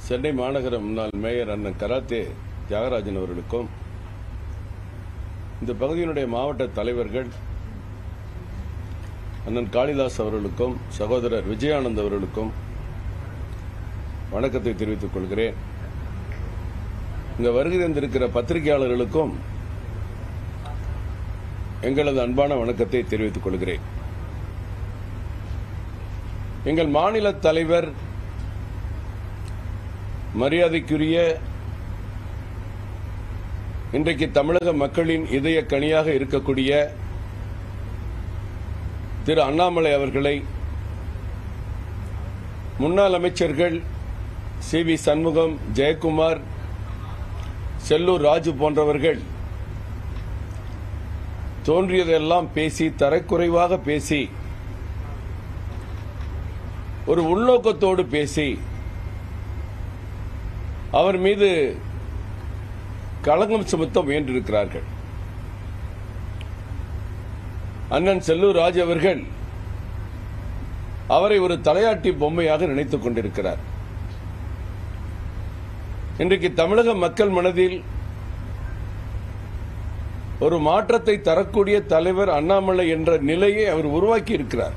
சென்னை மாநகர முன்னாள் மேயர் அண்ணன் கராத்தே தியாகராஜன் அவர்களுக்கும் இந்த பகுதியினுடைய மாவட்ட தலைவர்கள் அண்ணன் காளிதாஸ் அவர்களுக்கும் சகோதரர் விஜயானந்த் அவர்களுக்கும் வணக்கத்தை தெரிவித்துக் கொள்கிறேன் இங்க வருகை தந்திருக்கிற பத்திரிகையாளர்களுக்கும் எங்களது அன்பான வணக்கத்தை தெரிவித்துக் கொள்கிறேன் எங்கள் மாநில தலைவர் மரியாதைக்குரிய இன்றைக்கு தமிழக மக்களின் இதய கனியாக இருக்கக்கூடிய திரு அண்ணாமலை அவர்களை முன்னாள் அமைச்சர்கள் சி வி சண்முகம் ஜெயக்குமார் செல்லூர் ராஜு போன்றவர்கள் தோன்றியதெல்லாம் பேசி தரக்குறைவாக பேசி ஒரு உள்நோக்கத்தோடு பேசி அவர் மீது களங்கம் சுமத்த முயன்றிருக்கிறார்கள் அண்ணன் செல்லூர் ராஜ் அவர்கள் அவரை ஒரு தலையாட்டி பொம்மையாக நினைத்துக் கொண்டிருக்கிறார் இன்றைக்கு தமிழக மக்கள் மனதில் ஒரு மாற்றத்தை தரக்கூடிய தலைவர் அண்ணாமலை என்ற நிலையை அவர் உருவாக்கி இருக்கிறார்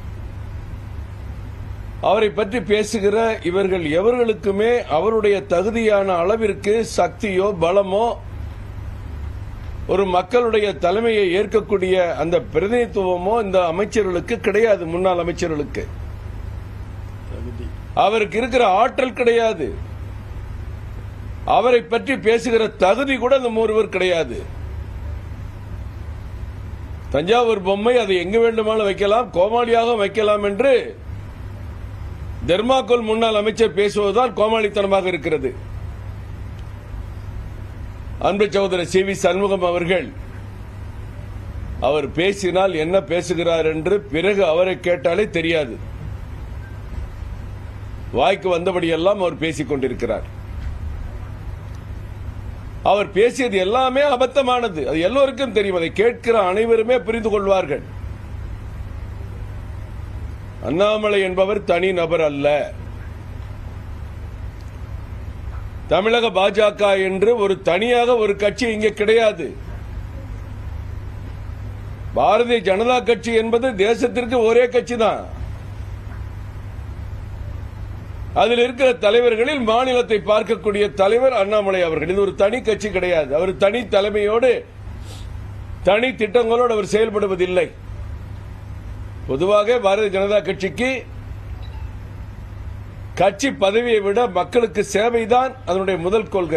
அவரை பற்றி பேசுகிற இவர்கள் எவர்களுக்குமே அவருடைய தகுதியான அளவிற்கு சக்தியோ பலமோ ஒரு மக்களுடைய தலைமையை ஏற்கக்கூடிய அந்த பிரதிநிதித்துவமோ இந்த அமைச்சர்களுக்கு கிடையாது முன்னாள் அமைச்சர்களுக்கு அவருக்கு இருக்கிற ஆற்றல் கிடையாது அவரை பற்றி பேசுகிற தகுதி கூட இந்த ஒருவர் கிடையாது தஞ்சாவூர் பொம்மை அதை எங்கு வேண்டுமானாலும் வைக்கலாம் கோமாளியாக வைக்கலாம் என்று தெர்மாக்கோல் முன்னாள் அமைச்சர் பேசுவதுதான் கோமாளித்தனமாக இருக்கிறது அன்பு சகோதரர் சி வி சண்முகம் அவர்கள் அவர் பேசினால் என்ன பேசுகிறார் என்று பிறகு அவரை கேட்டாலே தெரியாது வாய்க்கு வந்தபடியெல்லாம் அவர் பேசிக் கொண்டிருக்கிறார் அவர் பேசியது எல்லாமே அபத்தமானது அது எல்லோருக்கும் தெரியும் அதை கேட்கிற அனைவருமே புரிந்து கொள்வார்கள் அண்ணாமலை என்பவர் தனி நபர் அல்ல தமிழக பாஜக என்று ஒரு தனியாக ஒரு கட்சி இங்கே கிடையாது பாரதிய ஜனதா கட்சி என்பது தேசத்திற்கு ஒரே கட்சி தான் அதில் இருக்கிற தலைவர்களில் மாநிலத்தை பார்க்கக்கூடிய தலைவர் அண்ணாமலை அவர்கள் இது ஒரு தனி கட்சி கிடையாது அவர் தனி தலைமையோடு தனி திட்டங்களோடு அவர் செயல்படுவதில்லை பொதுவாக பாரதிய ஜனதா கட்சிக்கு கட்சி பதவியை விட மக்களுக்கு சேவைதான் அதனுடைய முதல் கொள்கை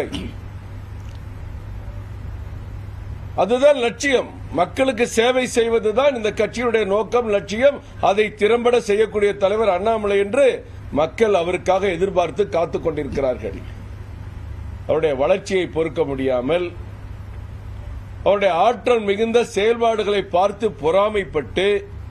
அதுதான் லட்சியம் மக்களுக்கு சேவை செய்வதுதான் இந்த கட்சியுடைய நோக்கம் லட்சியம் அதை திறம்பட செய்யக்கூடிய தலைவர் அண்ணாமலை என்று மக்கள் அவருக்காக எதிர்பார்த்து காத்துக் கொண்டிருக்கிறார்கள் அவருடைய வளர்ச்சியை பொறுக்க முடியாமல் அவருடைய ஆற்றல் மிகுந்த செயல்பாடுகளை பார்த்து பொறாமைப்பட்டு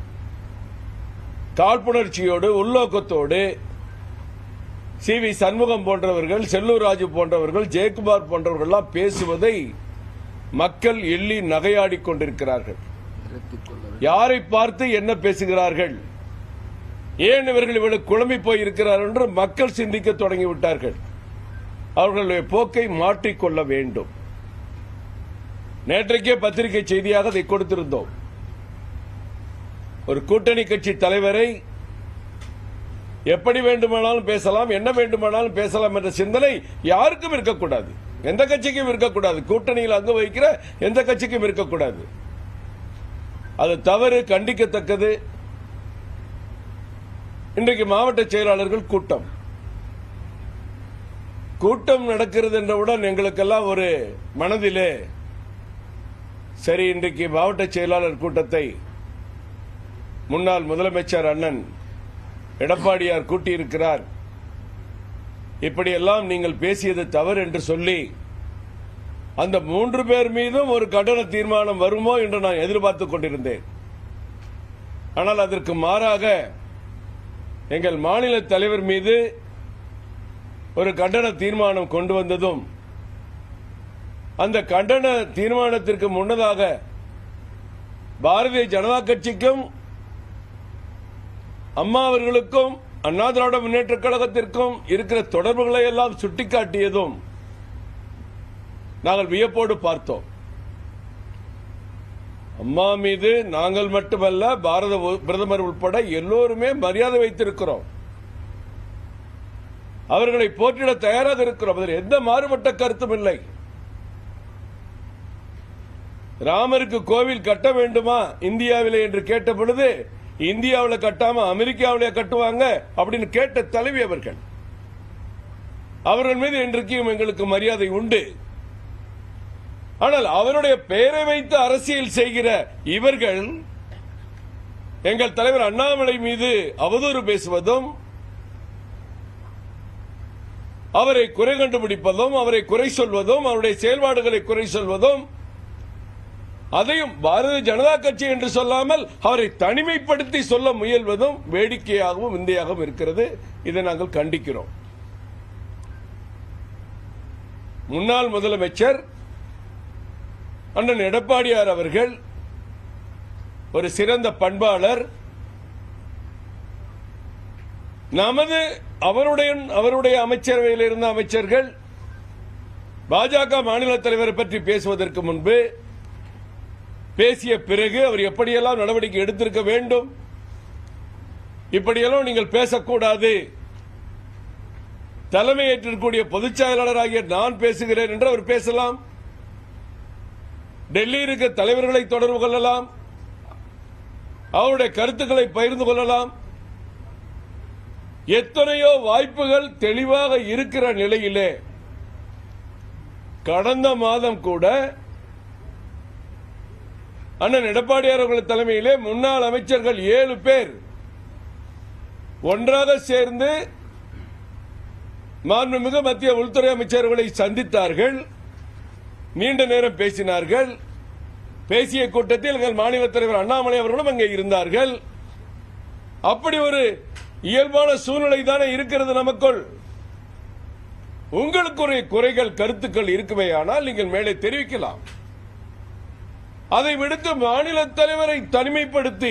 காழ்ப்புணர்ச்சியோடு உள்நோக்கத்தோடு சி வி சண்முகம் போன்றவர்கள் செல்லூர் ராஜு போன்றவர்கள் ஜெயக்குமார் போன்றவர்கள்லாம் பேசுவதை மக்கள் எள்ளி நகையாடிக் கொண்டிருக்கிறார்கள் யாரை பார்த்து என்ன பேசுகிறார்கள் ஏன் இவர்கள் இவ்வளவு குழம்பி போய் இருக்கிறார்கள் என்று மக்கள் சிந்திக்க தொடங்கிவிட்டார்கள் அவர்களுடைய போக்கை மாற்றிக்கொள்ள வேண்டும் நேற்றைக்கே பத்திரிகை செய்தியாக அதை கொடுத்திருந்தோம் ஒரு கூட்டணி கட்சி தலைவரை எப்படி வேண்டுமானாலும் பேசலாம் என்ன வேண்டுமானாலும் பேசலாம் என்ற சிந்தனை யாருக்கும் இருக்கக்கூடாது எந்த கட்சிக்கும் இருக்கக்கூடாது கூட்டணியில் அங்கு வைக்கிற எந்த கட்சிக்கும் இருக்கக்கூடாது அது தவறு கண்டிக்கத்தக்கது இன்றைக்கு மாவட்ட செயலாளர்கள் கூட்டம் கூட்டம் நடக்கிறது என்றவுடன் எங்களுக்கெல்லாம் ஒரு மனதிலே சரி இன்றைக்கு மாவட்ட செயலாளர் கூட்டத்தை முன்னாள் முதலமைச்சர் அண்ணன் எடப்பாடியார் கூட்டியிருக்கிறார் இப்படியெல்லாம் நீங்கள் பேசியது தவறு என்று சொல்லி அந்த மூன்று பேர் மீதும் ஒரு கண்டன தீர்மானம் வருமோ என்று நான் எதிர்பார்த்துக் கொண்டிருந்தேன் ஆனால் அதற்கு மாறாக எங்கள் மாநில தலைவர் மீது ஒரு கண்டன தீர்மானம் கொண்டு வந்ததும் அந்த கண்டன தீர்மானத்திற்கு முன்னதாக பாரதிய ஜனதா கட்சிக்கும் அம்மா அவர்களுக்கும் அண்ணா திராவிட முன்னேற்ற கழகத்திற்கும் இருக்கிற தொடர்புகளை எல்லாம் சுட்டிக்காட்டியதும் நாங்கள் வியப்போடு பார்த்தோம் அம்மா மீது நாங்கள் மட்டுமல்ல பாரத உ- பிரதமர் உட்பட எல்லோருமே மரியாதை வைத்திருக்கிறோம் அவர்களை போற்றிட தயாராக இருக்கிறோம் அதில் எந்த மாறுபட்ட கருத்தும் இல்லை ராமருக்கு கோவில் கட்ட வேண்டுமா இந்தியாவிலே என்று கேட்ட பொழுது இந்தியாவில் கட்டாம அமெரிக்காவிலே கட்டுவாங்க அப்படின்னு கேட்ட தலைவி அவர்கள் அவர்கள் மீது இன்றைக்கும் எங்களுக்கு மரியாதை உண்டு ஆனால் அவருடைய பெயரை வைத்து அரசியல் செய்கிற இவர்கள் எங்கள் தலைவர் அண்ணாமலை மீது அவதூறு பேசுவதும் அவரை குறை கண்டுபிடிப்பதும் அவரை குறை சொல்வதும் அவருடைய செயல்பாடுகளை குறை சொல்வதும் அதையும் பாரதிய ஜனதா கட்சி என்று சொல்லாமல் அவரை தனிமைப்படுத்தி சொல்ல முயல்வதும் வேடிக்கையாகவும் விந்தையாகவும் இருக்கிறது இதை நாங்கள் கண்டிக்கிறோம் முன்னாள் முதலமைச்சர் அண்ணன் எடப்பாடியார் அவர்கள் ஒரு சிறந்த பண்பாளர் நமது அவருடைய அவருடைய அமைச்சரவையில் இருந்த அமைச்சர்கள் பாஜக மாநில தலைவரை பற்றி பேசுவதற்கு முன்பு பேசிய பிறகு அவர் எப்படியெல்லாம் நடவடிக்கை எடுத்திருக்க வேண்டும் இப்படியெல்லாம் நீங்கள் பேசக்கூடாது தலைமையேற்றிருக்கக்கூடிய பொதுச் செயலாளராகிய நான் பேசுகிறேன் என்று அவர் பேசலாம் டெல்லி இருக்க தலைவர்களை தொடர்பு கொள்ளலாம் அவருடைய கருத்துக்களை பகிர்ந்து கொள்ளலாம் எத்தனையோ வாய்ப்புகள் தெளிவாக இருக்கிற நிலையிலே கடந்த மாதம் கூட அண்ணன் எடப்பாடியார் அவர்கள் தலைமையிலே முன்னாள் அமைச்சர்கள் ஏழு பேர் ஒன்றாக சேர்ந்து மாண்புமிகு மத்திய உள்துறை அமைச்சர்களை சந்தித்தார்கள் நீண்ட நேரம் பேசினார்கள் பேசிய கூட்டத்தில் எங்கள் மாநில தலைவர் அண்ணாமலை அவர்களும் அங்கே இருந்தார்கள் அப்படி ஒரு இயல்பான சூழ்நிலை தானே இருக்கிறது நமக்குள் உங்களுக்கு ஒரு குறைகள் கருத்துக்கள் இருக்குமே ஆனால் நீங்கள் மேலே தெரிவிக்கலாம் அதை விடுத்து மாநில தலைவரை தனிமைப்படுத்தி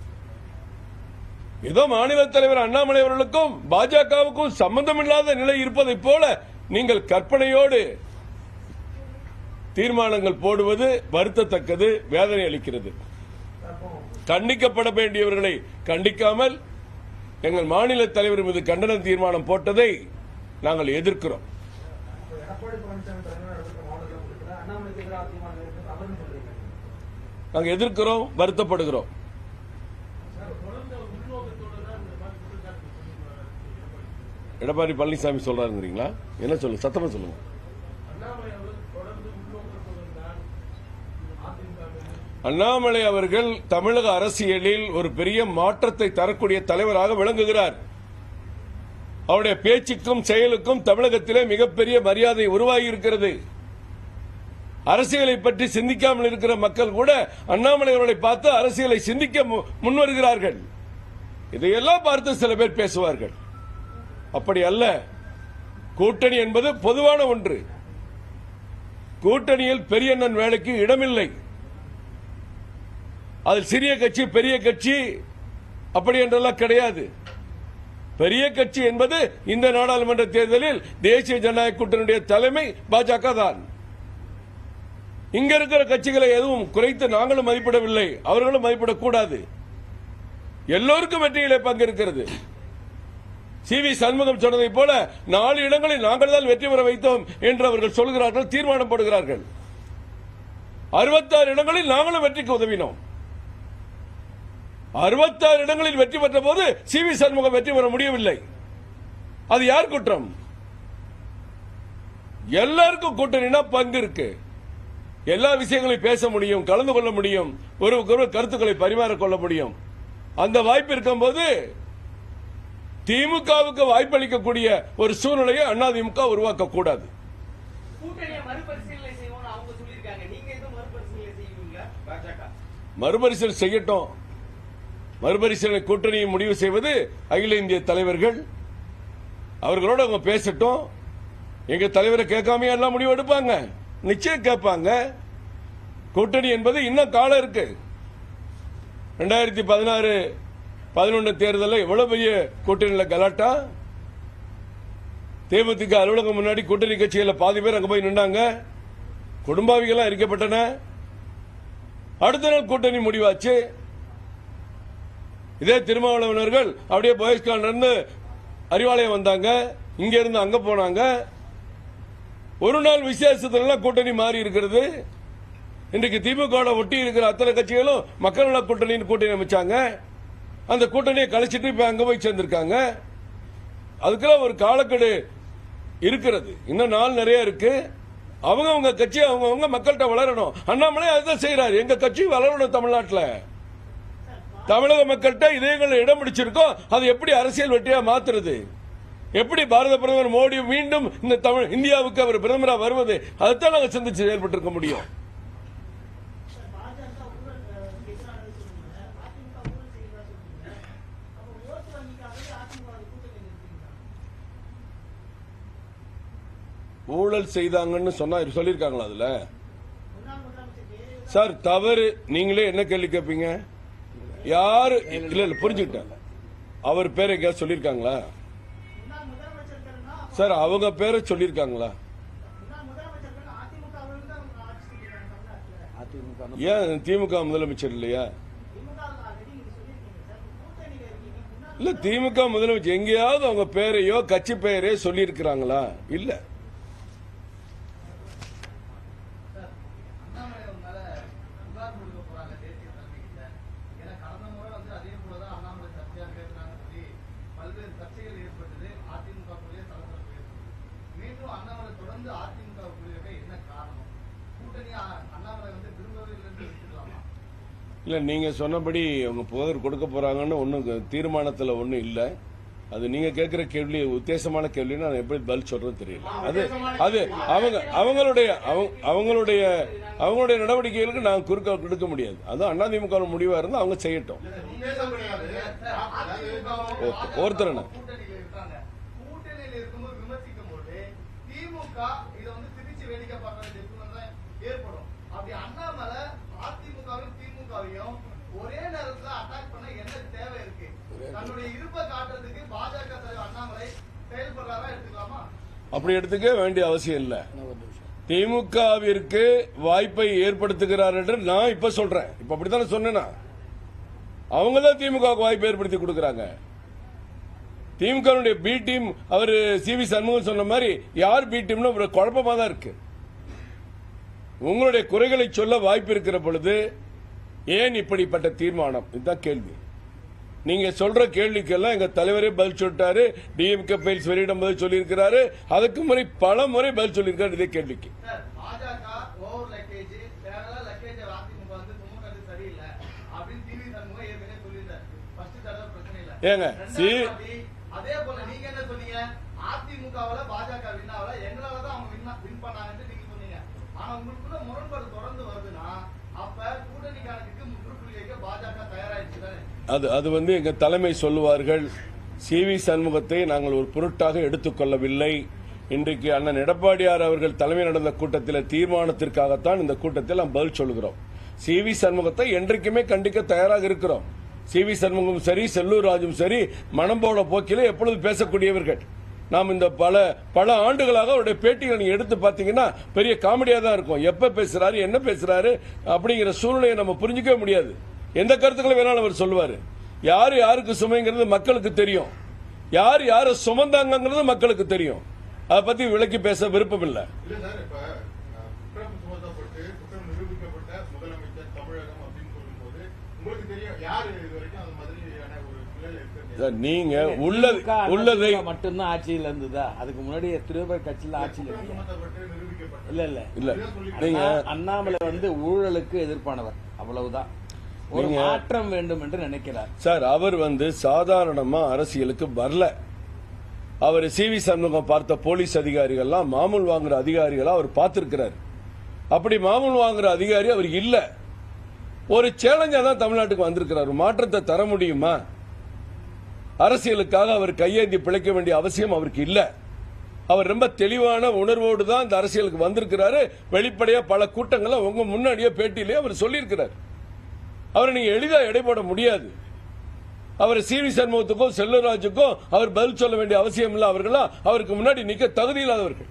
ஏதோ மாநில தலைவர் அண்ணாமலை அவர்களுக்கும் பாஜகவுக்கும் சம்பந்தமில்லாத நிலை இருப்பதைப் போல நீங்கள் கற்பனையோடு தீர்மானங்கள் போடுவது வருத்தத்தக்கது வேதனை அளிக்கிறது கண்டிக்கப்பட வேண்டியவர்களை கண்டிக்காமல் எங்கள் மாநில தலைவர் மீது கண்டன தீர்மானம் போட்டதை நாங்கள் எதிர்க்கிறோம் எடப்பாடி பழனிசாமி தலைமையில் நடக்கிற மாவட்ட கூட்டத்தில் அண்ணாமலைக்கு எதிராக தீர்மானம் இருக்கு தவறுன்னு சொல்றீங்க நாங்கள் எதிர்க்கிறோம் வருத்தப்படுகிறோம் எடப்பாடி பழனிசாமி சொல்றாருங்கிறீங்களா என்ன சொல்லுங்க சத்தமா சொல்லுங்க அண்ணாமலை அவர்கள் தமிழக அரசியலில் ஒரு பெரிய மாற்றத்தை தரக்கூடிய தலைவராக விளங்குகிறார் அவருடைய பேச்சுக்கும் செயலுக்கும் தமிழகத்திலே மிகப்பெரிய மரியாதை உருவாகி இருக்கிறது அரசியலை பற்றி சிந்திக்காமல் இருக்கிற மக்கள் கூட அண்ணாமலை அவர்களை பார்த்து அரசியலை சிந்திக்க மு- முன்வருகிறார்கள் இதையெல்லாம் பார்த்து சில பேர் பேசுவார்கள் அப்படி அல்ல கூட்டணி என்பது பொதுவான ஒன்று கூட்டணியில் பெரியண்ணன் வேலைக்கு இடமில்லை அதில் சிறிய கட்சி பெரிய கட்சி அப்படி என்றெல்லாம் கிடையாது பெரிய கட்சி என்பது இந்த நாடாளுமன்ற தேர்தலில் தேசிய ஜனநாயக கூட்டணியுடைய தலைமை பாஜக தான் இங்க இருக்கிற கட்சிகளை எதுவும் குறைத்து நாங்களும் மதிப்பிடவில்லை அவர்களும் மதிப்பிடக்கூடாது எல்லோருக்கும் வெற்றியிலே பங்கு இருக்கிறது சி வி சண்முகம் சொன்னதை போல நாலு இடங்களில் நாங்கள் தான் வெற்றி பெற வைத்தோம் என்று அவர்கள் சொல்கிறார்கள் தீர்மானம் போடுகிறார்கள் அறுபத்தாறு இடங்களில் நாங்களும் வெற்றிக்கு உதவினோம் அறுபத்தாறு இடங்களில் வெற்றி பெற்ற போது சி வி சண்முகம் வெற்றி பெற முடியவில்லை அது யார் குற்றம் எல்லாருக்கும் கூட்டணினா பங்கு இருக்கு எல்லா விஷயங்களையும் பேச முடியும் கலந்து கொள்ள முடியும் ஒருவருக்கு ஒருவர் கருத்துக்களை பரிமாறிக்கொள்ள முடியும் அந்த வாய்ப்பு இருக்கும்போது திமுகவுக்கு வாய்ப்பளிக்கக்கூடிய ஒரு சூழ்நிலையை அதிமுக உருவாக்க கூடாது கூட்டணியை மறுபரிசீலனை செய்வோம்னு அவங்க சொல்லியிருக்காங்க நீங்க எதுவும் மறுபரிசீலனை செய்வீங்களா பாஜக மறுபரிசீலனை செய்யட்டும் மறுபரிசீலனை கூட்டணியை முடிவு செய்வது அகில இந்திய தலைவர்கள் அவர்களோட அவங்க பேசட்டும் எங்க தலைவரை கேட்காம எல்லாம் முடிவு எடுப்பாங்க நிச்சயம் கேட்பாங்க கூட்டணி என்பது இன்னும் காலம் இருக்கு ரெண்டாயிரத்தி பதினாறு பதினொன்று தேர்தலில் எவ்வளவு பெரிய கூட்டணியில் கலாட்டா தேமுதிக அலுவலகம் முன்னாடி கூட்டணி கட்சியில பாதி பேர் அங்க போய் நின்னாங்க குடும்பாவிகள்லாம் அறிக்கப்பட்டன அடுத்த நாள் கூட்டணி முடிவாச்சு இதே திருமாவளவனர்கள் அப்படியே பாய்ஸ்கான்ல இருந்து அறிவாலயம் வந்தாங்க இங்க இருந்து அங்க போனாங்க ஒரு நாள் விசேஷத்துல கூட்டணி மாறி இருக்கிறது இன்றைக்கு திமுக ஒட்டி இருக்கிற அத்தனை கட்சிகளும் மக்கள் நல கூட்டணின்னு கூட்டணி அமைச்சாங்க அந்த கூட்டணியை கழிச்சிட்டு இப்ப அங்க போய் சேர்ந்திருக்காங்க அதுக்கெல்லாம் ஒரு காலக்கெடு இருக்கிறது இன்னும் நாள் நிறைய இருக்கு அவங்க அவங்க கட்சி அவங்க அவங்க மக்கள்கிட்ட வளரணும் அண்ணாமலை அதுதான் செய்யறாரு எங்க கட்சி வளரணும் தமிழ்நாட்டுல தமிழக மக்கள்கிட்ட இதயங்கள் இடம் பிடிச்சிருக்கோம் அது எப்படி அரசியல் வெற்றியா மாத்துறது எப்படி பாரத பிரதமர் மோடி மீண்டும் இந்த தமிழ் இந்தியாவுக்கு அவர் பிரதமரா வருவது அதைத்தான் நாங்க சிந்திச்சு செயல்பட்டு இருக்க முடியும் பாஜக ஊழல் எதிரானது சொல்லுங்க அதிமுக ஊழல் செய்யறதா சொல்லுங்க அப்ப ஓட்டு வங்கிக்காகவே அதிமுக கூட்டணி நிறுத்தீங்களா ஊழல் செய்தாங்கன்னு சொன்னா சொல்லியிருக்காங்களா அதுல முன்னாள் முதலமைச்சர் ஜெயலலிதா சார் தவறு நீங்களே என்ன கேள்வி கேட்பீங்க யாரு இல்ல இல்ல புரிஞ்சுக்கிட்டேன் அவர் பேரை எங்கேயாவது சொல்லியிருக்காங்களா முன்னாள் முதலமைச்சர்கள்னா சார் அவங்க பேரை சொல்லியிருக்காங்களா முன்னாள் முதலமைச்சர்கள் அதிமுக அவர்கள் தான் அவங்க ஆட்சி செஞ்சிருக்காங்க தமிழ்நாட்டுல ஏன் திமுக முதலமைச்சர் இல்லையா திமுக ஆல்ரெடி நீங்க சொல்லியிருக்கீங்க சார் கூட்டணியில இருக்கீங்க முன்னாள் இல்ல திமுக முதலமைச்சர் எங்கேயாவது அவங்க பேரையோ கட்சி பெயரையோ சொல்லியிருக்கிறாங்களா இல்ல சார், அண்ணாமலை அவங்க மேல புகார் கொடுக்க போறாங்க தேசிய தலைமைகிட்ட. ஏன்னா கடந்த முறை வந்து அதே போலதான் அண்ணாமலை சர்ச்சையா பேசுனாங்கன்னு சொல்லி பல்வேறு சர்ச்சைகள் ஏற்பட்டது அதிமுகக்குள்ளேயே சலசலப்பு ஏற்பட்டது. மீண்டும் அண்ணாமலை தொடர்ந்து அதிமுகவுக்குள்ளே இருக்க என்ன காரணம் கூட்டணி அ- அண்ணாமலை வந்து விரும்பவே இல்லைன்னு எடுத்துக்கலாமா இல்ல நீங்க சொன்னபடி அவங்க புகார் கொடுக்க போறாங்கன்னு ஒன்னும் தீர்மானத்துல ஒண்ணும் இல்ல அது நீங்க கேட்கிற கேள்வி உத்தேசமான கேள்வி நான் எப்படி பதில் சொல்றது தெரியல அது அது அவங்க அவங்களுடைய அவங்க- அவங்களுடைய அவங்களுடைய நடவடிக்கைகளுக்கு நான் குறுக்க கொடுக்க முடியாது அது அதிமுக முடிவா இருந்தா அவங்க செய்யட்டும் ஓ- ஒருத்தர் என்ன? கூட்டணியில இருக்காங்க கூட்டணியில இருக்கும்போது விமர்சிக்கும் போது திமுக இதை வந்து திருச்சி வேடிக்கை பார்க்க வேண்டிய சூழ்நிலை தான் ஏற்படும் அப்படி அண்ணாமலை அதிமுகவும் திமுகவையும் ஒரே நேரத்துல அட்டாக் பண்ண என்ன தேவை இருக்கு தன்னுடைய இருப்பை காட்டுறதுக்கு பாஜக தலைவர் அண்ணாமலை செயல்படுறாரா எடுத்துக்கலாமா அப்படி எடுத்துக்க வேண்டிய அவசியம் இல்ல திமுகவிற்கு வாய்ப்பை ஏற்படுத்துகிறார் என்று நான் இப்ப சொல்றேன் இப்ப அப்படித்தானே சொன்னேனா அவங்க தான் திமுக வாய்ப்பு ஏற்படுத்தி கொடுக்கறாங்க திமுக பி டீம் அவர் சி வி சண்முகம் சொன்ன மாதிரி யார் பி டீம்னு ஒரு குழப்பமா தான் இருக்கு உங்களுடைய குறைகளை சொல்ல வாய்ப்பு இருக்கிற பொழுது ஏன் இப்படிப்பட்ட தீர்மானம் இதுதான் கேள்வி நீங்க சொல்ற கேள்விக்கெல்லாம் எங்க தலைவரே பதில் சொல்லிட்டாரு டிஎம்கே ஃபைல்ஸ் வெளியிடும் போது சொல்லியிருக்கிறாரு அதுக்கு முறை பல முறை பதில் சொல்லியிருக்காரு இதே கேள்விக்கு சார் பாஜக ஓவர் லக்கேஜ் தேவையில்ல லக்கேஜ் அதிமுக வந்து சுமக்கிறது சரியில்லை அப்படின்னு டிவி சண்முகம் ஏற்கனவே சொல்லியிருந்தார் ஃபர்ஸ்ட் தடவை பிரச்சனை இல்ல ஏங்க, சி- ரெண்டாவது வாட்டி, அதே போல நீங்க என்ன சொன்னீங்க அதிமுகவுல பாஜக வின் ஆகல எங்களால தான் அவங்க வின் வின் பண்ணாங்கன்னு நீங்க சொன்னீங்க ஆனா உங்களுக்குள்ள முரண்பாடு தொடர்ந்து வருதுன்னா அப்ப கூட்டணிக்காரனுக்கு முற்றுப்புள்ளி வைக்க பாஜக தயாராயிடுச்சு தானே அது அது வந்து எங்க தலைமை சொல்லுவார்கள் சி வி சண்முகத்தை நாங்கள் ஒரு பொருட்டாக எடுத்துக்கொள்ளவில்லை இன்றைக்கு அண்ணன் எடப்பாடியார் அவர்கள் தலைமை நடந்த கூட்டத்தில் தீர்மானத்திற்காகத்தான் இந்த கூட்டத்தில் நாம் பதில் சொல்கிறோம் சி வி சண்முகத்தை என்றைக்குமே கண்டிக்க தயாராக இருக்கிறோம் சி வி சண்முகம் சரி செல்லூர் ராஜும் சரி மனம் போன போக்கிலே எப்பொழுது பேசக்கூடியவர்கள் நாம் இந்த பல பல ஆண்டுகளாக அவருடைய பேட்டிகளை நீங்க எடுத்து பாத்தீங்கன்னா பெரிய காமெடியா தான் இருக்கும் எப்ப பேசுறாரு என்ன பேசுறாரு அப்படிங்கிற சூழ்நிலையை நம்ம புரிஞ்சுக்கவே முடியாது எந்த கருத்துக்களை வேணாலும் அவர் சொல்லுவாரு யாரு யாருக்கு சுமைங்கிறது மக்களுக்கு தெரியும் யார் யாரை சுமந்தாங்கிறது மக்களுக்கு தெரியும் அதை பத்தி விளக்கி பேச விருப்பம் இல்லை இல்ல சார் இப்ப அஹ், குற்றம் சுமத்தப்பட்டு குற்றம் நிரூபிக்கப்பட்ட முதலமைச்சர் தமிழகம் அப்படின்னு சொல்லும்போது உங்களுக்கு தெரியும் யாரு இது வரைக்கும் அந்த மாதிரியான ஒரு நிலையில இருக்கிறது நீங்க உள்ளது திமுக, உள்ளதை அதிமுக மட்டும்தான் ஆட்சியில் இருந்ததா அதுக்கு முன்னாடி எத்தனையோ பேர் கட்சியில் ஆட்சியில் குற்றம் இல்லையா சுமத்தப்பட்டு நிரூபிக்கப்பட்ட இல்ல இல்ல இல்ல இதுதான் சொல்லி- நீங்க அண்ணா- அண்ணாமலை வந்து ஊழலுக்கு எதிர்ப்பானவர் அவ்வளவுதான் ஒரு நீங்க- மாற்றம் வேண்டும் என்று நினைக்கிறார் சார் அவர் வந்து சாதாரணமா அரசியலுக்கு வரல அவர் சி வி சண்முகம் பார்த்த போலீஸ் அதிகாரிகள்லாம் மாமூல் வாங்குற அதிகாரிகளா அவர் பார்த்திருக்கிறார் அப்படி மாமூல் வாங்குற அதிகாரி அவர் இல்ல ஒரு சேலஞ்சா தான் தமிழ்நாட்டுக்கு வந்திருக்கிறார் ஒரு மாற்றத்தை தர முடியுமா அரசியலுக்காக அவர் கையேந்தி பிழைக்க வேண்டிய அவசியம் அவருக்கு இல்ல அவர் ரொம்ப தெளிவான உணர்வோடு தான் இந்த அரசியலுக்கு வந்திருக்கிறாரு வெளிப்படையா பல கூட்டங்களை உங்க முன்னாடியே பேட்டியிலேயே அவர் சொல்லியிருக்கிறார் அவரை நீங்க எளிதா எடை போட முடியாது அவர் சி வி சண்முகத்துக்கும் செல்லூராஜுக்கும் அவர் பதில் சொல்ல வேண்டிய அவசியம் இல்லை அவர்களா அவருக்கு முன்னாடி நிக்க தகுதி இல்லாதவர்கள்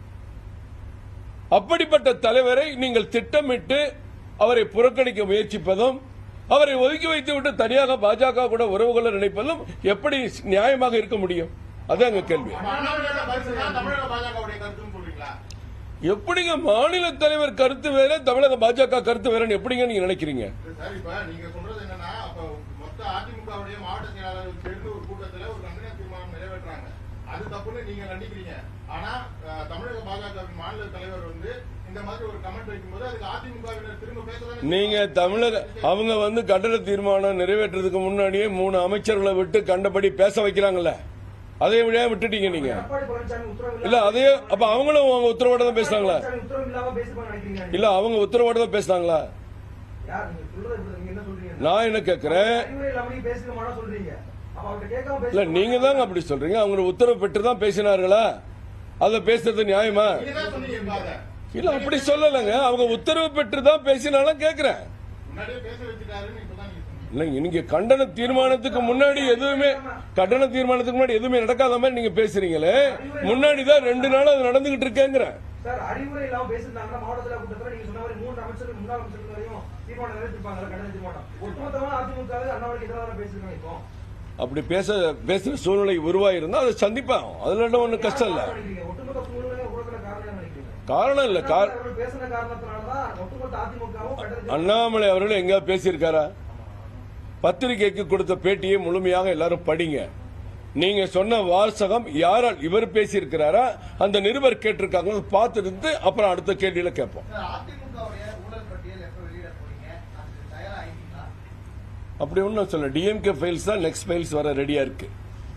அப்படிப்பட்ட தலைவரை நீங்கள் திட்டமிட்டு அவரை புறக்கணிக்க முயற்சிப்பதும் அவரை ஒதுக்கி வைத்து விட்டு தனியாக பாஜக கூட உறவு கொள்ள நினைப்பதும் எப்படி நியாயமாக இருக்க முடியும் அதான் எங்க கேள்வி அப்ப அண்ணாமலையோட கருத்து தான் தமிழக பாஜகவுடைய கருத்துன்னு சொல்றீங்களா எப்படிங்க மாநில தலைவர் கருத்து வேற தமிழக பாஜக கருத்து வேறன்னு எப்படிங்க நீங்க நினைக்கிறீங்க இல்ல சார் இப்ப நீங்க சொல்றது என்னன்னா அப்ப மொத்த அதிமுகவுடைய மாவட்ட செயலாளர்கள் சேர்ந்து ஒரு கூட்டத்துல ஒரு கண்டன தீர்மானம் நிறைவேற்றாங்க அது தப்புன்னு நீங்க கண்டிக்கிறீங்க ஆனா அஹ், தமிழக பாஜகவின் மாநில தலைவர் வந்து இந்த மாதிரி ஒரு கமெண்ட் வைக்கும்போது அதுக்கு அதிமுகவினர் திரும்ப பேசதானே நீங்க தமிழக அவங்க வந்து கண்டன தீர்மானம் நிறைவேற்றதுக்கு முன்னாடியே மூணு அமைச்சர்களை விட்டு கண்டபடி பேச வைக்கிறாங்கல்ல அதை விட விட்டுட்டீங்க நீங்க எடப்பாடி பழனிசாமி உத்தரவு இல்ல அதையே அப்ப அவங்களும் அவங்க உத்தரவோட தான் பேசுனாங்களா பழனிசாமி உத்தரவு இல்லாம பேசுவாங்க நினைக்கிறீங்க நீங்க? இல்ல அவங்க உத்தரவோட தான் பேசுனாங்களா யார் நீங்க சொல்றது இப்படி நீங்க என்ன சொல்றீங்க நான் என்ன கேக்குறேன் அறிவுரை இல்லாம நீங்க பேசுங்க மாட்டா சொல்றீங்க அப்ப அவர்கிட்ட கேட்காம இல்ல பேசுங்க நீங்க தாங்க அப்படி சொல்றீங்க அவங்க உத்தரவு பெற்று தான் பேசினார்களா அத பேசுறது நியாயமா நீங்க தான் சொன்னீங்க இப்ப அதை. இல்ல அப்படி சொல்லலைங்க அவங்க உத்தரவு பெற்று தான் பேசினாலும் கேக்குறேன் முன்னாடியே பேச வச்சுட்டாருன்னு இப்பதான் நீங்க சொன்னீங்க இல்ல நீங்க கண்டன தீர்மானத்துக்கு முன்னாடி எதுவுமே கண்டன தீர்மானத்துக்கு முன்னாடி எதுவுமே நடக்காத மாதிரி நீங்க பேசுறீங்களே முன்னாடி தான் ரெண்டு நாள் அது நடந்துகிட்டு இருக்கேங்கிறேன் சார் அறிவுரை இல்லாம பேசிருந்தாங்கன்னா மாவட்டத்துல கூட்டத்துல நீங்க சொன்ன மாதிரி மூன்று அமைச்சர்கள் முன்னாள் அமைச்சர்கள் வரையும் தீர்மானம் நிறைவேற்றிருப்பாங்க கண்டன தீர்மானம் ஒட்டுமொத்தமா அதிமுக அண்ணாமலைக்கு எதிராக தானே பேசிருக்காங்க இப்போ அப்படி பேச பேசுற சூழ்நிலை உருவாயிருந்தா அதை சந்திப்பாங்க அதுல ஒன்றும் கஷ்டம் இல்ல நினைக்கிறீங்க ஒட்டுமொத்த சூழ்நிலை உருவாக்குற காரணம் என்ன நினைக்கிறீங்க காரணம் இல்ல கார் அவர்கள் பேசின காரணத்தினாலதான் ஒட்டுமொத்த அதிமுகவும் கண்டன அண்ணாமலை அவர்கள் எங்க பேசியிருக்காரா பத்திரிகைக்கு கொடுத்த பேட்டியை முழுமையாக எல்லாரும் படிங்க நீங்க சொன்ன வாசகம் யாரால் இவர் பேசியிருக்கிறாரா அந்த நிருபர் கேட்டிருக்காங்க பார்த்துட்டு அப்புறம் அடுத்த கேள்வியில கேட்போம் சார் அதிமுகவுடைய ஊழல் பட்டியல் எப்ப வெளியிட போறீங்க அது தயாரா ஆயிட்டீங்களா அப்படி ஒன்றும் சொல்ல டிஎம்கே ஃபைல்ஸ் தான் நெக்ஸ்ட் ஃபைல்ஸ் வர ரெடியா இருக்கு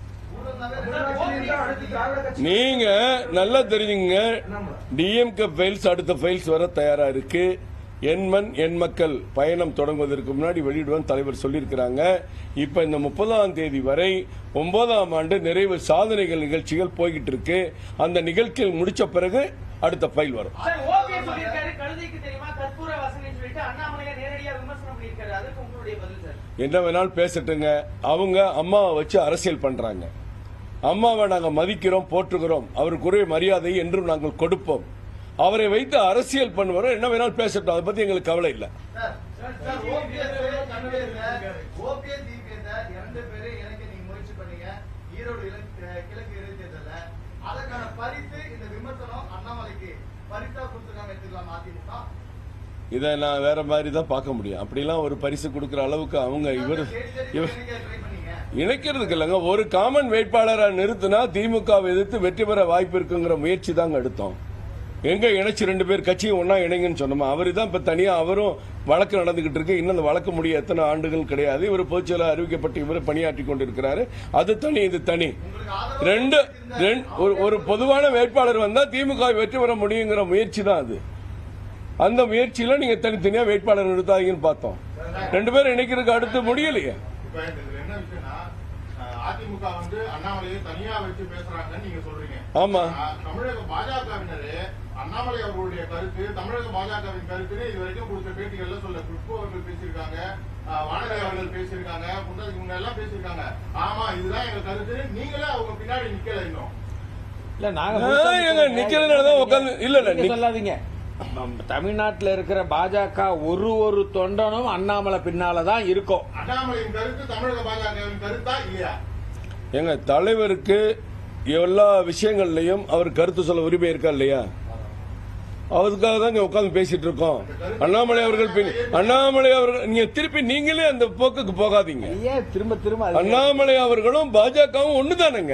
ஊழல்னாவே அடுத்து திராவிட கட்சி நீங்க நல்லா தெரிஞ்சுங்க அண்ணாமலை டிஎம்கே ஃபைல்ஸ் அடுத்த ஃபைல்ஸ் வர தயாரா இருக்கு எண்மண் எண் மக்கள் பயணம் தொடங்குவதற்கு முன்னாடி வெளியிடுவோம் தலைவர் சொல்லியிருக்கிறாங்க இப்ப இந்த முப்பதாம் தேதி வரை ஒன்பதாம் ஆண்டு நிறைவு சாதனைகள் நிகழ்ச்சிகள் போய்கிட்டு இருக்கு அந்த நிகழ்ச்சிகள் முடிச்ச பிறகு அடுத்த ஃபைல் வரும் சார் ஓபிஎஸ் சொல்லியிருக்காரு கழுதைக்கு தெரியுமா கற்பூர வாசனை சொல்லிட்டு அண்ணாமலையை நேரடியா விமர்சனம் பண்ணியிருக்காரு அதுக்கு உங்களுடைய பதில் சார் என்ன வேணாலும் பேசட்டுங்க அவங்க அம்மாவை வச்சு அரசியல் பண்றாங்க அம்மாவை நாங்கள் மதிக்கிறோம் போற்றுகிறோம் அவருக்குரிய மரியாதை என்றும் நாங்கள் கொடுப்போம் அவரை வைத்து அரசியல் பண்ணுவாரோ என்ன வேணாலும் பேசட்டும் அதை பத்தி எங்களுக்கு கவலை இல்லை சார் சார் ஓபிஎஸ் ஓபிஎஸ் இபிஎஸ் இரண்டு பேரும் இணைக்க நீங்க முயற்சி பண்ணீங்க ஈரோடு இலக்கு- கிழக்கு இடைத்தேர்தல்ல அதற்கான பரிசு இந்த விமர்சனம் அண்ணாமலைக்கு பரிசா கொடுத்துருக்காங்க எடுத்துக்கலாம் அதிமுக இதை நான் வேற மாதிரி தான் பார்க்க முடியும் அப்படிலாம் ஒரு பரிசு கொடுக்குற அளவுக்கு அவங்க இவர் சரி, சரி, இவர் இணைக்க ட்ரை பண்ணீங்க இணைக்கிறதுக்கு இல்லைங்க ஒரு காமன் வேட்பாளரை நிறுத்தினா திமுகவை எதிர்த்து வெற்றி பெற வாய்ப்பு இருக்குங்கிற முயற்சி தாங்க எடுத்தோம் எங்க இணைச்சு ரெண்டு பேர் கட்சியும் ஒன்னா இணைங்கன்னு சொன்னோமா அவரு தான் இப்ப தனியா அவரும் வழக்கு நடந்துகிட்டு இருக்கு இன்னும் அந்த வழக்கு முடிய எத்தனை ஆண்டுகள் கிடையாது இவர் பொதுச்செயலாளர் அறிவிக்கப்பட்டு இவர் பணியாற்றி கொண்டிருக்கிறாரு அது தனி இது தனி உங்களுக்கு ஆதரவு ரெண்டு ரெண்டு- ஒரு- ஒரு பொதுவான வேட்பாளர் வந்தா திமுக வெற்றி பெற முடியுங்கிற முயற்சி தான் அது அந்த முயற்சியில நீங்க தனித்தனியா வேட்பாளர் நிறுத்தாதீங்கன்னு பார்த்தோம் ரெண்டு பேரும் இணைக்கிறதுக்கு அடுத்து முடியலையே இப்ப இதுல என்ன விஷயம்னா அஹ், அதிமுக வந்து அண்ணாமலையை தனியா வச்சு பேசுறாங்கன்னு நீங்க சொல்றீங்க ஆமா. அஹ், தமிழக பாஜகவினரு அண்ணாமலை அவர்களுடைய கருத்து தமிழக பாஜகவின் கருத்துன்னு இது வரைக்கும் கொடுத்த பேட்டிகள்ல சொல்ல குஷ்பு அவர்கள் பேசியிருக்காங்க அஹ், வானதி அவர்கள் பேசியிருக்காங்க குண்டதுக்கு முன்னாடி எல்லாம் பேசியிருக்காங்க ஆமா இதுதான் எங்க கருத்து நீங்களே அவங்க பின்னாடி நிக்கல இன்னும் இல்ல நாங்க ஆ, எங்க நிக்கிறதுனாலதான் உட்கார்ந்து- இல்ல, இல்ல, நீங்க நிக்க- சொல்லாதீங்க நம்ம தமிழ்நாட்டுல இருக்கிற பாஜக ஒரு ஒரு தொண்டனும் அண்ணாமலை பின்னாலதான் இருக்கும் அண்ணாமலையின் கருத்து தமிழக பாஜகவின் கருத்தா இல்லையா எங்க தலைவருக்கு எல்லா விஷயங்கள்லயும் அவர் கருத்து சொல்ல உரிமை இருக்கா இல்லையா அதுக்காக தான் இங்க உட்கார்ந்து பேசிட்டு இருக்கோம் அண்ணாமலை அவர்கள் பின் அண்ணாமலை அவர்கள் நீங்க திருப்பி நீங்களே அந்த போக்குக்கு போகாதீங்க ஏன் திரும்ப திரும்ப அது- அண்ணாமலை அவர்களும் பாஜகவும் ஒண்ணுதானுங்க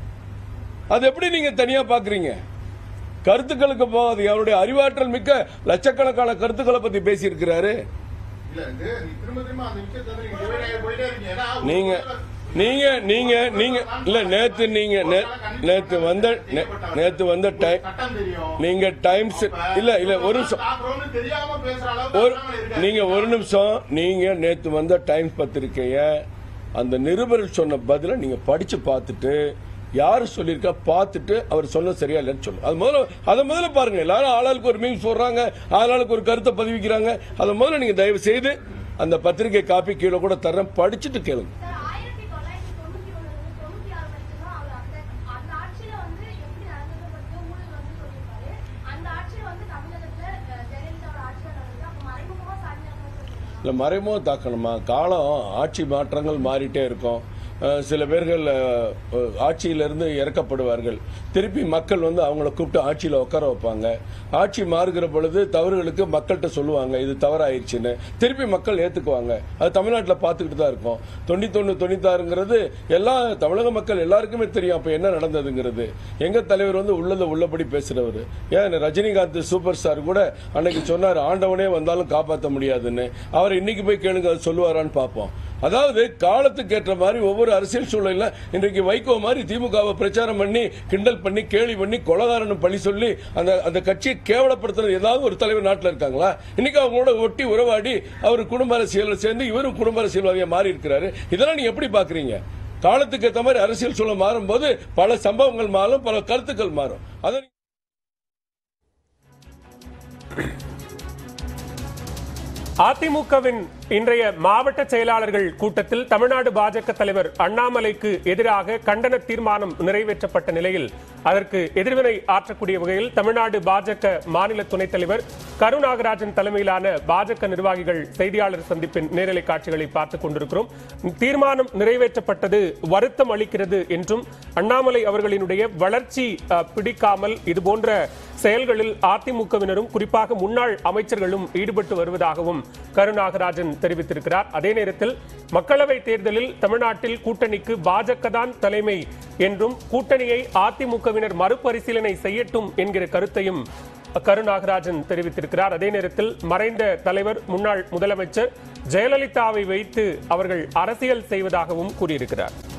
அது எப்படி நீங்க தனியா பாக்குறீங்க கருத்துக்களுக்கு போகாது அவருடைய அறிவாற்றல் மிக்க லட்சக்கணக்கான கருத்துக்களை பத்தி பேசி இருக்கிறாரு இல்ல இது நீ திரும்ப திரும்ப அந்த விஷயத்தை வந்து நீங்க divide ஆகி போயிட்டே இருக்கீங்க ஏன்னா ஒரு நீங்க பக்கம் நீங்க நீங்க நீங்க இல்ல நேத்து நீங்க நே- நேத்து வந்த நே- நேத்து வந்த டைம் சட்டம் தெரியும் நீங்க டைம்ஸ் இல்ல இல்ல ஒரு நிமிஷம் தாக்குறோம்னு தெரியாம பேசுற அளவுக்கு ஒரு அண்ணாமலை இருக்காரு. நீங்க ஒரு நிமிஷம் நீங்க நேத்து வந்த டைம்ஸ் பத்திரிக்கைய அந்த நிருபர் சொன்ன பதில நீங்க படிச்சு பார்த்துட்டு யாரு சொல்லியிருக்கா பார்த்துட்டு அவர் சொன்னது சரியா இல்லைன்னு சொல்லுங்க அது முதல்ல அதை முதல்ல பாருங்க எல்லாரும் ஆளாளுக்கு ஒரு மீம்ஸ் போடுறாங்க ஆளாளுக்கு ஒரு கருத்தை பதிவிக்கிறாங்க அதை முதல்ல நீங்க தயவு செய்து அந்த பத்திரிகை காப்பி கீழே கூட தர்றேன் படிச்சுட்டு கேளுங்க சார், ஆயிரத்தி இல்லை மறைமுக தாக்கணுமா காலம் ஆட்சி மாற்றங்கள் மாறிட்டே இருக்கும் அஹ் சில பேர்கள் அஹ், அஹ், ஆட்சியிலிருந்து இறக்கப்படுவார்கள் திருப்பி மக்கள் வந்து அவங்கள கூப்பிட்டு ஆட்சியில் உட்கார வைப்பாங்க ஆட்சி மாறுகிற பொழுது தவறுகளுக்கு மக்கள்கிட்ட சொல்லுவாங்க இது தவறாயிருச்சுன்னு திருப்பி மக்கள் ஏத்துக்குவாங்க அது தமிழ்நாட்டில் பார்த்துக்கிட்டு தான் இருக்கோம் தொண்ணூத்தொன்னு தொண்ணூத்தாறுங்கிறது எல்லா தமிழக மக்கள் எல்லாருக்குமே தெரியும் அப்போ என்ன நடந்ததுங்கிறது எங்க தலைவர் வந்து உள்ளதை உள்ளபடி பேசுறவர் ஏன் ரஜினிகாந்த் சூப்பர் ஸ்டார் கூட அன்னைக்கு சொன்னார் ஆண்டவனே வந்தாலும் காப்பாற்ற முடியாதுன்னு அவர் இன்னைக்கு போய் கேளுங்க அது சொல்லுவாரான்னு பார்ப்போம் அதாவது காலத்துக்கு ஏற்ற மாதிரி ஒவ்வொரு அரசியல் சூழலில் இன்றைக்கு வைகோ மாதிரி திமுகவை பிரச்சாரம் பண்ணி கிண்டல் பண்ணி கேலி பண்ணி கொலகாரன் பழி சொல்லி அந்த அந்த கட்சியை கேவலப்படுத்துறது ஏதாவது ஒரு தலைவர் நாட்டில் இருக்காங்களா இன்னைக்கு அவங்களோட ஒட்டி உறவாடி அவர் குடும்ப அரசியல் சேர்ந்து இவரும் குடும்ப அரசியல்வாதியா மாறி இருக்கிறாரு இதெல்லாம் நீங்க எப்படி பாக்குறீங்க காலத்துக்கு ஏற்ற மாதிரி அரசியல் சூழல் மாறும்போது பல சம்பவங்கள் மாறும் பல கருத்துக்கள் மாறும் அதை அதிமுகவின் இன்றைய மாவட்ட செயலாளர்கள் கூட்டத்தில் தமிழ்நாடு பாஜக தலைவர் அண்ணாமலைக்கு எதிராக கண்டன தீர்மானம் நிறைவேற்றப்பட்ட நிலையில் அதற்கு எதிர்வினை ஆற்றக்கூடிய வகையில் தமிழ்நாடு பாஜக மாநில துணைத் தலைவர் கருநாகராஜன் தலைமையிலான பாஜக நிர்வாகிகள் செய்தியாளர் சந்திப்பின் நேரலை காட்சிகளை பார்த்துக் கொண்டிருக்கிறோம் தீர்மானம் நிறைவேற்றப்பட்டது வருத்தம் அளிக்கிறது என்றும் அண்ணாமலை அவர்களினுடைய வளர்ச்சி அஹ், பிடிக்காமல் இதுபோன்ற செயல்களில் அதிமுகவினரும் குறிப்பாக முன்னாள் அமைச்சர்களும் ஈடுபட்டு வருவதாகவும் கருநாகராஜன் தெரிவித்திருக்கிறார் அதே நேரத்தில் மக்களவை தேர்தலில் தமிழ்நாட்டில் கூட்டணிக்கு பாஜக தான் தலைமை என்றும் கூட்டணியை அதிமுகவினர் மறுபரிசீலனை செய்யட்டும் என்கிற கருத்தையும் கருநாகராஜன் தெரிவித்திருக்கிறார் அதே நேரத்தில் மறைந்த தலைவர் முன்னாள் முதலமைச்சர் ஜெயலலிதாவை வைத்து அவர்கள் அரசியல் செய்வதாகவும் கூறியிருக்கிறார்